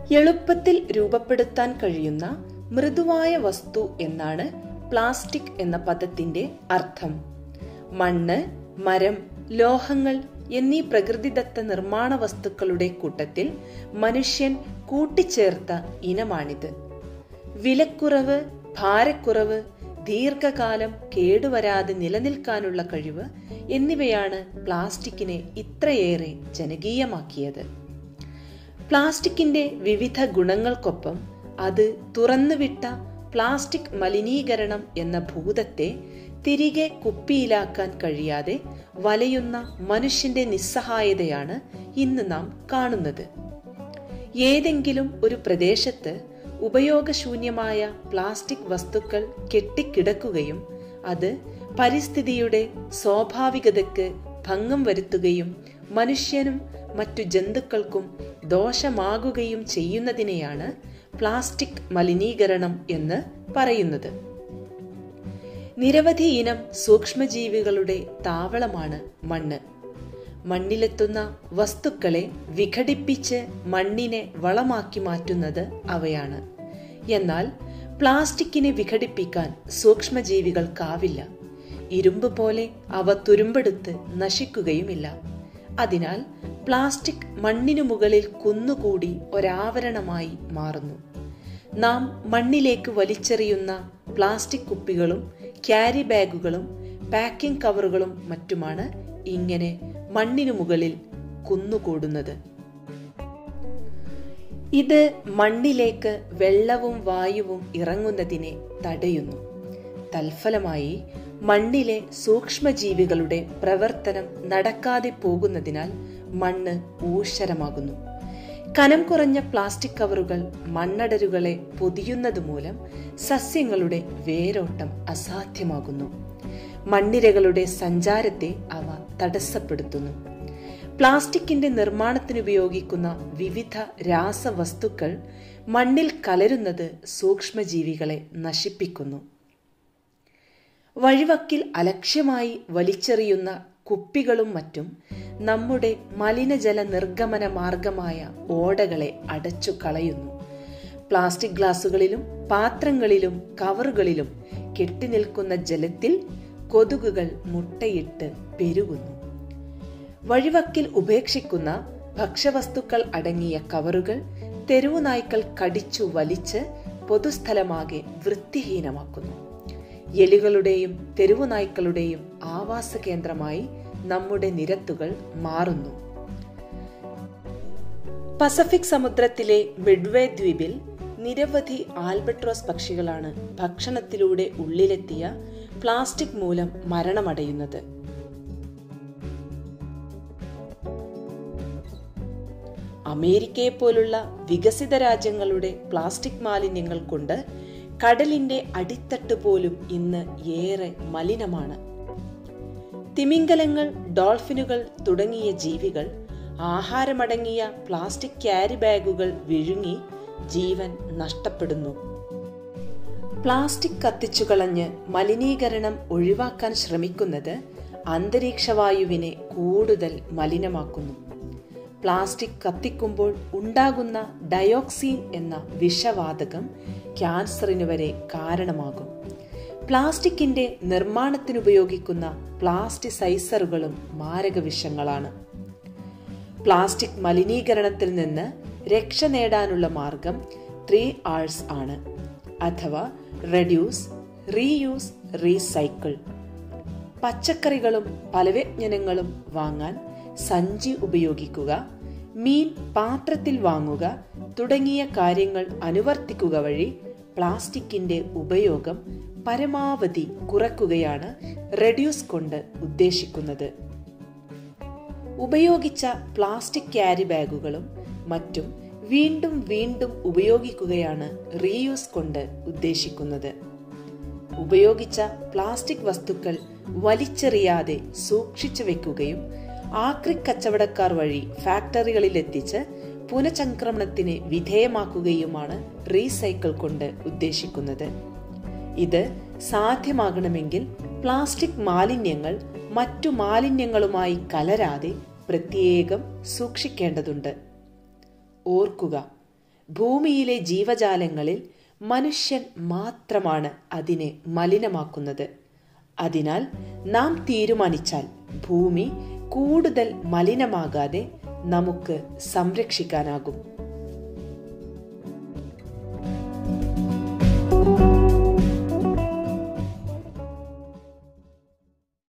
എളുപ്പത്തിൽ രൂപപ്പെടുത്താൻ കഴിയുന്ന മൃദുവായ വസ്തു എന്നാണ് പ്ലാസ്റ്റിക് എന്ന പദത്തിന്റെ അർത്ഥം മണ്ണ് മരം ലോഹങ്ങൾ എന്നീ പ്രകൃതിദത്ത നിർമ്മാണ വസ്തുക്കളുടെ കൂട്ടത്തിൽ മനുഷ്യൻ കൂട്ടിച്ചേർത്ത ഇനമാണിത് വിലക്കുറവ് ഭാരക്കുറവ് ദീർഘകാലം കേടുവരാതെ നിലനിൽക്കാനുള്ള കഴിവ് എന്നിവയാണ് പ്ലാസ്റ്റിക്കിനെ ഇത്രയേറെ ജനകീയമാക്കിയത് പ്ലാസ്റ്റിക്കിന്റെ വിവിധ ഗുണങ്ങൾക്കൊപ്പം അത് തുറന്നുവിട്ട പ്ലാസ്റ്റിക് മലിനീകരണം എന്ന ഭൂതത്തെ തിരികെ കുപ്പിയിലാക്കാൻ കഴിയാതെ വലയുന്ന മനുഷ്യന്റെ നിസ്സഹായതയാണ് ഇന്ന് നാം കാണുന്നത് ഏതെങ്കിലും ഒരു പ്രദേശത്ത് ഉപയോഗശൂന്യമായ പ്ലാസ്റ്റിക് വസ്തുക്കൾ കെട്ടിക്കിടക്കുകയും അത് പരിസ്ഥിതിയുടെ സ്വാഭാവികതയ്ക്ക് ഭംഗം വരുത്തുകയും മനുഷ്യനും മറ്റു ജന്തുക്കൾക്കും ദോഷമാകുകയും ചെയ്യുന്നതിനെയാണ് പ്ലാസ്റ്റിക് മലിനീകരണം എന്ന് പറയുന്നത് നിരവധി ഇനം സൂക്ഷ്മജീവികളുടെ താവളമാണ് മണ്ണ് മണ്ണിലെത്തുന്ന വസ്തുക്കളെ വിഘടിപ്പിച്ച് മണ്ണിനെ വളമാക്കി മാറ്റുന്നത് അവയാണ് എന്നാൽ പ്ലാസ്റ്റിക്കിനെ വിഘടിപ്പിക്കാൻ സൂക്ഷ്മജീവികൾക്കാവില്ല ഇരുമ്പ് പോലെ അവ തുരുമ്പെടുത്ത് നശിക്കുകയുമില്ല അതിനാൽ പ്ലാസ്റ്റിക് മണ്ണിനു മുകളിൽ കുന്നുകൂടി ഒരാവരണമായി മാറുന്നു നാം മണ്ണിലേക്ക് വലിച്ചെറിയുന്ന പ്ലാസ്റ്റിക് കുപ്പികളും ക്യാരി ബാഗുകളും പാക്കിംഗ് കവറുകളും മറ്റുമാണ് ഇങ്ങനെ മണ്ണിനു മുകളിൽ കുന്നുകൂടുന്നത് ഇത് മണ്ണിലേക്ക് വെള്ളവും വായുവും ഇറങ്ങുന്നതിനെ തടയുന്നു തൽഫലമായി മണ്ണിലെ സൂക്ഷ്മജീവികളുടെ പ്രവർത്തനം നടക്കാതെ പോകുന്നതിനാൽ മണ്ണ് ഊഷരമാകുന്നു കനം കുറഞ്ഞ പ്ലാസ്റ്റിക് കവറുകൾ മണ്ണടരുകളെ പൊതിയുന്നത് മൂലം സസ്യങ്ങളുടെ വേരോട്ടം അസാധ്യമാകുന്നു മണ്ണിരകളുടെ സഞ്ചാരത്തെ അവ തടസ്സപ്പെടുത്തുന്നു പ്ലാസ്റ്റിക്കിന്റെ നിർമ്മാണത്തിന് ഉപയോഗിക്കുന്ന വിവിധ രാസവസ്തുക്കൾ മണ്ണിൽ കലരുന്നത് സൂക്ഷ്മജീവികളെ നശിപ്പിക്കുന്നു വഴിവക്കിൽ അലക്ഷ്യമായി വലിച്ചെറിയുന്ന കുപ്പികളും മറ്റും നമ്മുടെ മലിനജല നിർഗമന മാർഗമായ ഓടകളെ അടച്ചു കളയുന്നു പ്ലാസ്റ്റിക് ഗ്ലാസുകളിലും പാത്രങ്ങളിലും കവറുകളിലും കെട്ടിനിൽക്കുന്ന ജലത്തിൽ കൊതുകുകൾ മുട്ടയിട്ട് പെരുകുന്നു വഴിവക്കിൽ ഉപേക്ഷിക്കുന്ന ഭക്ഷ്യവസ്തുക്കൾ അടങ്ങിയ കവറുകൾ തെരുവുനായ്ക്കൾ കടിച്ചു വലിച്ച് പൊതുസ്ഥലമാകെ വൃത്തിഹീനമാക്കുന്നു എലികളുടെയും തെരുവുനായ്ക്കളുടെയും ആവാസ കേന്ദ്രമായി നമ്മുടെ നിരത്തുകൾ മാറുന്നു പസഫിക് സമുദ്രത്തിലെ മിഡ്വേ ദ്വീപിൽ നിരവധി ആൽബട്രോസ് പക്ഷികളാണ് ഭക്ഷണത്തിലൂടെ ഉള്ളിലെത്തിയ പ്ലാസ്റ്റിക് മൂലം മരണമടയുന്നത് അമേരിക്കയെ പോലുള്ള വികസിത രാജ്യങ്ങളുടെ പ്ലാസ്റ്റിക് മാലിന്യങ്ങൾ കൊണ്ട് കടലിന്റെ അടിത്തട്ട് പോലും ഇന്ന് ഏറെ മലിനമാണ് തിമിംഗലങ്ങൾ ഡോൾഫിനുകൾ തുടങ്ങിയ ജീവികൾ ആഹാരമടങ്ങിയ പ്ലാസ്റ്റിക് ക്യാരി ബാഗുകൾ വിഴുങ്ങി ജീവൻ നഷ്ടപ്പെടുന്നു പ്ലാസ്റ്റിക് കത്തിച്ചു കളഞ്ഞ് മലിനീകരണം ഒഴിവാക്കാൻ ശ്രമിക്കുന്നത് അന്തരീക്ഷവായുവിനെ കൂടുതൽ മലിനമാക്കുന്നു പ്ലാസ്റ്റിക് കത്തിക്കുമ്പോൾ ഉണ്ടാകുന്ന ഡയോക്സീൻ എന്ന വിഷവാതകം ക്യാൻസറിന് വരെ കാരണമാകും പ്ലാസ്റ്റിക്കിന്റെ നിർമ്മാണത്തിനുപയോഗിക്കുന്ന പ്ലാസ്റ്റിസൈസറുകളും മാരക വിഷങ്ങളാണ് പ്ലാസ്റ്റിക് മലിനീകരണത്തിൽ നിന്ന് രക്ഷ നേടാനുള്ള മാർഗം ത്രീ ആഴ്സ് ആണ് അഥവാ റെഡ്യൂസ് റീയൂസ് റീസൈക്കിൾ പച്ചക്കറികളും പലവ്യഞ്ജനങ്ങളും വാങ്ങാൻ സഞ്ചി ഉപയോഗിക്കുക മീൻ പാത്രത്തിൽ വാങ്ങുക തുടങ്ങിയ കാര്യങ്ങൾ അനുവർത്തിക്കുക വഴി പ്ലാസ്റ്റിക്കിന്റെ ഉപയോഗം പരമാവധി കുറക്കുകയാണ് റെഡ്യൂസ് കൊണ്ട് ഉദ്ദേശിക്കുന്നത് ഉപയോഗിച്ച പ്ലാസ്റ്റിക് ക്യാരി ബാഗുകളും മറ്റും വീണ്ടും വീണ്ടും ഉപയോഗിക്കുകയാണ് റീയൂസ് കൊണ്ട് ഉദ്ദേശിക്കുന്നത് ഉപയോഗിച്ച പ്ലാസ്റ്റിക് വസ്തുക്കൾ വലിച്ചെറിയാതെ സൂക്ഷിച്ചു വെക്കുകയും ആക്രി കച്ചവടക്കാർ വഴി ഫാക്ടറികളിൽ എത്തിച്ച് പുനഃചംക്രമണത്തിന് വിധേയമാക്കുകയുമാണ് റീസൈക്കിൾ കൊണ്ട് ഉദ്ദേശിക്കുന്നത് ഇത് സാധ്യമാകണമെങ്കിൽ പ്ലാസ്റ്റിക് മാലിന്യങ്ങൾ മറ്റു മാലിന്യങ്ങളുമായി കലരാതെ പ്രത്യേകം സൂക്ഷിക്കേണ്ടതുണ്ട് ഓർക്കുക ഭൂമിയിലെ ജീവജാലങ്ങളിൽ മനുഷ്യൻ മാത്രമാണ് അതിനെ മലിനമാക്കുന്നത് അതിനാൽ നാം തീരുമാനിച്ചാൽ ഭൂമി കൂടുതൽ മലിനമാകാതെ നമുക്ക് സംരക്ഷിക്കാനാകും